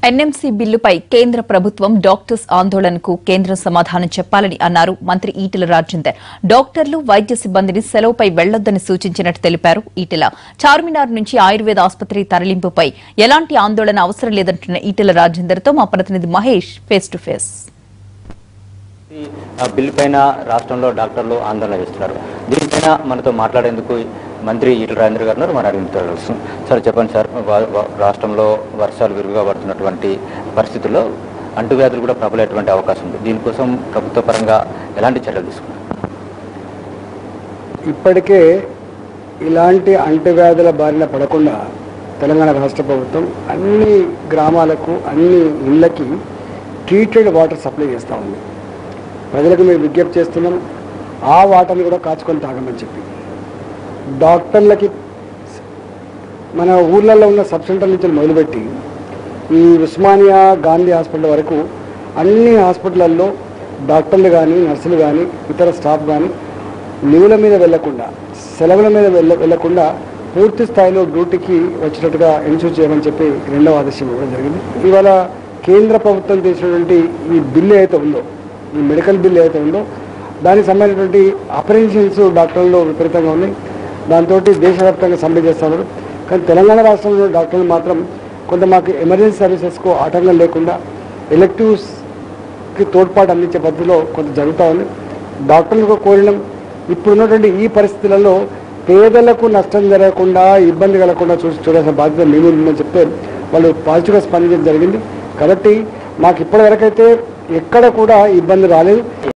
NMC బిల్లుపై కేంద్ర ప్రభుత్వం డాక్టర్స్ ఆందోళనకు కేంద్రం సమాధానం చెప్పాలని అన్నారు మంత్రి ఈటెల రాజేందర్ డాక్టర్లు వైద్య సిబ్బందిని సెలవుపై వెళ్లొద్దని సూచించినట్టు తెలిపారు ఈటెల చార్మినార్ నుంచి ఆయుర్వేద ఆసుపత్రి తరలింపుపై ఎలాంటి ఆందోళన అవసరం లేదంటున్న ఈటెల రాజేందర్తో మా ప్రతినిధి మహేష్ ఫేస్ టు ఫేస్ ఈ ఆ బిల్ పైన రాష్ట్రంలో డాక్టర్లు ఆందోళన చేస్తున్నారు దీనిపైన మనతో మాట్లాడేందుకు మంత్రి ఈటల రాజేంద్ర గారు ఉన్నారు మన అడిగిన తెలుసు సార్ చెప్పండి సార్ వా- వా- రాష్ట్రంలో వర్షాలు విరుగుగా పడుతున్నటువంటి పరిస్థితుల్లో అంటువ్యాధులు కూడా ప్రబలేటువంటి అవకాశం ఉంది దీనికోసం ప్రభుత్వ పరంగా ఎలాంటి చర్యలు తీసుకున్నారు ఇప్పటికే ఇలాంటి అంటువ్యాధుల బారిన పడకుండా తెలంగాణ రాష్ట్ర ప్రభుత్వం అన్ని గ్రామాలకు అన్ని ఇళ్ళకి ట్రీటెడ్ వాటర్ సప్లై చేస్తూ ఉంది ప్రజలకు మేము విజ్ఞప్తి చేస్తున్నాం ఆ వాటర్ని కూడా కాచుకొని తాగమని చెప్పి డాక్టర్లకి మన ఊర్లలో ఉన్న సబ్ సెంటర్ నుంచి మొదలుపెట్టి ఈ ఉస్మానియా గాంధీ హాస్పిటల్ వరకు అన్ని హాస్పిటల్లో డాక్టర్లు కానీ నర్సులు కానీ ఇతర స్టాఫ్ కానీ లీవుల మీద వెళ్లకుండా సెలవుల మీద వెళ్ళ వెళ్లకుండా పూర్తి స్థాయిలో డ్యూటీకి వచ్చేటట్టుగా ఎన్షూర్ చేయమని చెప్పి రెండవ ఆదేశం ఇవ్వడం జరిగింది ఇవాళ కేంద్ర ప్రభుత్వం చేసినటువంటి ఈ బిల్లు ఏదైతే ఉందో ఈ మెడికల్ బిల్ ఏదైతే ఉందో దానికి సంబంధించినటువంటి అపరెన్షన్స్ డాక్టర్లు విపరీతంగా ఉన్నాయి దాంతో దేశవ్యాప్తంగా సమ్మె చేస్తున్నారు కానీ తెలంగాణ రాష్ట్రంలో డాక్టర్లు మాత్రం కొంత మాకు ఎమర్జెన్సీ సర్వీసెస్కు ఆటంకం లేకుండా ఎలక్టివ్స్కి తోడ్పాటు అందించే పద్ధతిలో కొంత జరుగుతూ ఉంది డాక్టర్లకు కోరినాం ఇప్పుడున్నటువంటి ఈ పరిస్థితులలో పేదలకు నష్టం జరగకుండా ఇబ్బంది కలగకుండా చూసి చూడాల్సిన బాధ్యత మేము ఉందని చెప్తే వాళ్ళు పాజిటివ్గా స్పందించడం జరిగింది కాబట్టి మాకు ఇప్పటివరకైతే ఎక్కడ కూడా ఇబ్బంది రాలేదు